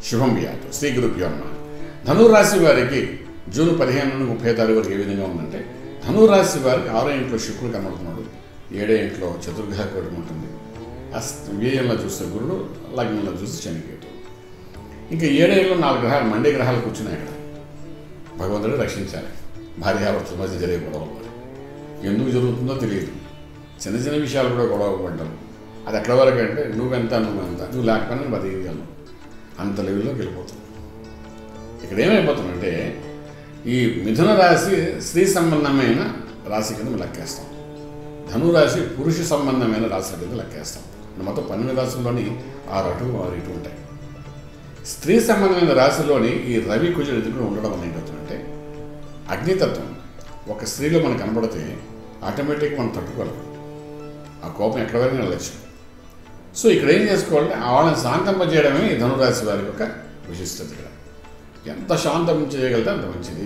శుభం వ్యాధు శ్రీ గురుభ్యో నమ ధనురాశి వారికి జూన్ పదిహేను నుండి ముప్పై తారీఖు వరకు ఏ విధంగా ఉందంటే ధనురాశి వారికి ఆరో ఇంట్లో శుక్రుడు కనబడుతున్నాడు ఏడో ఇంట్లో చతుర్గ్రహ కూటమి ఉంటుంది అస్త వ్యయంలో చూస్తే గురుడు లగ్నంలో చూస్తే శనికేతు ఇంకా ఏడేళ్ళు నాలుగు గ్రహాలు మండే గ్రహాలు కూర్చున్నాయి అక్కడ భగవంతుడు రక్షించాలి భార్యాభర్తల మధ్య జరిగే గొడవలు ఎందుకు జరుగుతుందో తెలియదు చిన్న చిన్న విషయాలు కూడా గొడవ పడ్డం అది ఎక్కడ వరకు అంటే నువ్వెంత నువ్వెంత నువ్వు లేకపోయినా నేను బతికేయగలను అంత లెవెల్లోకి వెళ్ళిపోతుంది ఇక్కడ ఏమైపోతుందంటే ఈ మిథున రాశి స్త్రీ సంబంధమైన రాశి కింద మనం లెక్కేస్తాం ధనురాశి పురుష సంబంధమైన రాశి కింద లెక్కేస్తాం మొత్తం పన్నెండు రాశుల్లోని ఆరు అటు ఆరు ఇటు ఉంటాయి స్త్రీ సంబంధమైన రాశిలోని ఈ రవి కుజుడు ఎదుగుడు ఉండడం వల్ల ఏంటవుతుందంటే అగ్నితత్వం ఒక స్త్రీలో మనకు కనబడితే ఆటోమేటిక్ మనం తట్టుకోలేం ఆ కోపం ఎక్కడ వరకు వెళ్ళచ్చు సో ఇక్కడ ఏం చేసుకోవాలంటే వాళ్ళని శాంతింపజేయడమే ఈ ధనురాశి వారి యొక్క విశిష్టత ఇక్కడ ఎంత శాంతం చేయగలిగితే అంత మంచిది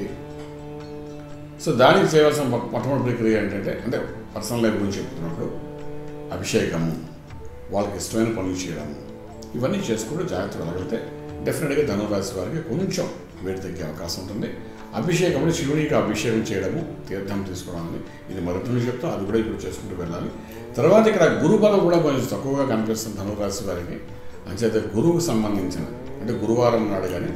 సో దానికి చేయవలసిన మొ- మొట్టమొదటి ప్రక్రియ ఏంటంటే అంటే పర్సనల్ లైఫ్ గురించి చెప్తున్నప్పుడు అభిషేకము వాళ్ళకి ఇష్టమైన పనులు చేయడము ఇవన్నీ చేసుకుంటూ జాగ్రత్త వెళ్ళగలిగితే డెఫినెట్గా ధనురాశి వారికి కొంచెం వేడి తగ్గే అవకాశం ఉంటుంది అభిషేకంలో శివునికి అభిషేకం చేయడము తీర్థం తీసుకోవడం అనేది ఇది మొదటి నుంచి చెప్తాం అది కూడా ఇప్పుడు చేసుకుంటూ వెళ్ళాలి తర్వాత ఇక్కడ గురుబలం కూడా కొంచెం తక్కువగా కనిపిస్తుంది ధనురాశి వారికి అంచేత గురువుకు సంబంధించిన అంటే గురువారం నాడు కానీ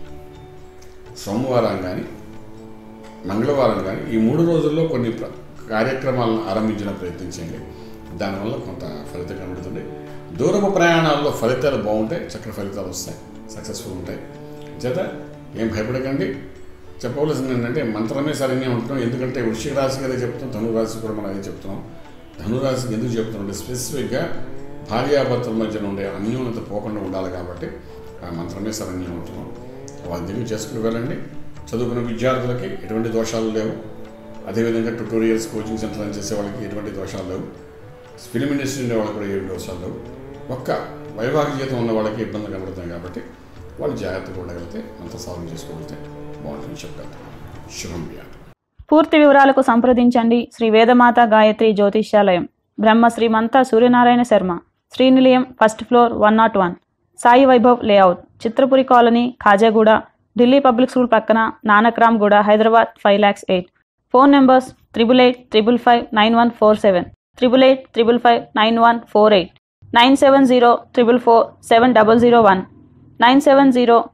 సోమవారం కానీ మంగళవారం కానీ ఈ మూడు రోజుల్లో కొన్ని ప్ర- కార్యక్రమాలను ఆరంభించిన ప్రయత్నించండి దానివల్ల కొంత ఫలితం కనబడుతుంది దూరపు ప్రయాణాల్లో ఫలితాలు బాగుంటాయి చక్కటి ఫలితాలు వస్తాయి సక్సెస్ఫుల్ ఉంటాయి చేత ఏం భయపడకండి చెప్పవలసింది ఏంటంటే మంత్రమే సరైన ఉంటున్నాం ఎందుకంటే వృశ్చిక రాశి కదా చెప్తున్నాం ధనురాశి కూడా మనం అదే చెప్తున్నాం ధనురాశికి ఎందుకు చెప్తున్నాం అంటే స్పెసిఫిక్గా భార్యాభర్తల మధ్యన ఉండే అన్యోన్యత పోకుండా ఉండాలి కాబట్టి ఆ మంత్రమే సరైన ఉంటున్నాం వాళ్ళ దగ్గర చేసుకుని వెళ్ళండి చదువుకున్న విద్యార్థులకి ఎటువంటి దోషాలు లేవు అదేవిధంగా ట్యుటోరియల్స్ కోచింగ్ సెంటర్ రన్ చేసే వాళ్ళకి ఎటువంటి దోషాలు లేవు ఫిలిం ఇండస్ట్రీ ఉండే వాళ్ళకి కూడా ఏ దోషాలు లేవు ఒక్క వైవాహిక జీవితం ఉన్న వాళ్ళకి ఇబ్బంది కనబడుతుంది కాబట్టి వాళ్ళు జాగ్రత్తగా ఉండగలిగితే అంత సాల్వ్ చేసుకోగలిగితే బాగుంటుందని చెప్పగలుగుతాం శుభం వ్యాధి పూర్తి వివరాలకు సంప్రదించండి Shri Vedamata Gayatri Jyotishyalayam Brahma Srimantha Suryanarayana Sharma Srinilayam first floor one not one Sai Vaibhav layout Chitrapuri colony Khajaguda Delhi public school పక్కన Nanakramguda Hyderabad five lakhs eight phone numbers triple eight triple five nine one four seven triple eight triple five nine one four eight nine seven zero triple four seven double zero one nine seven zero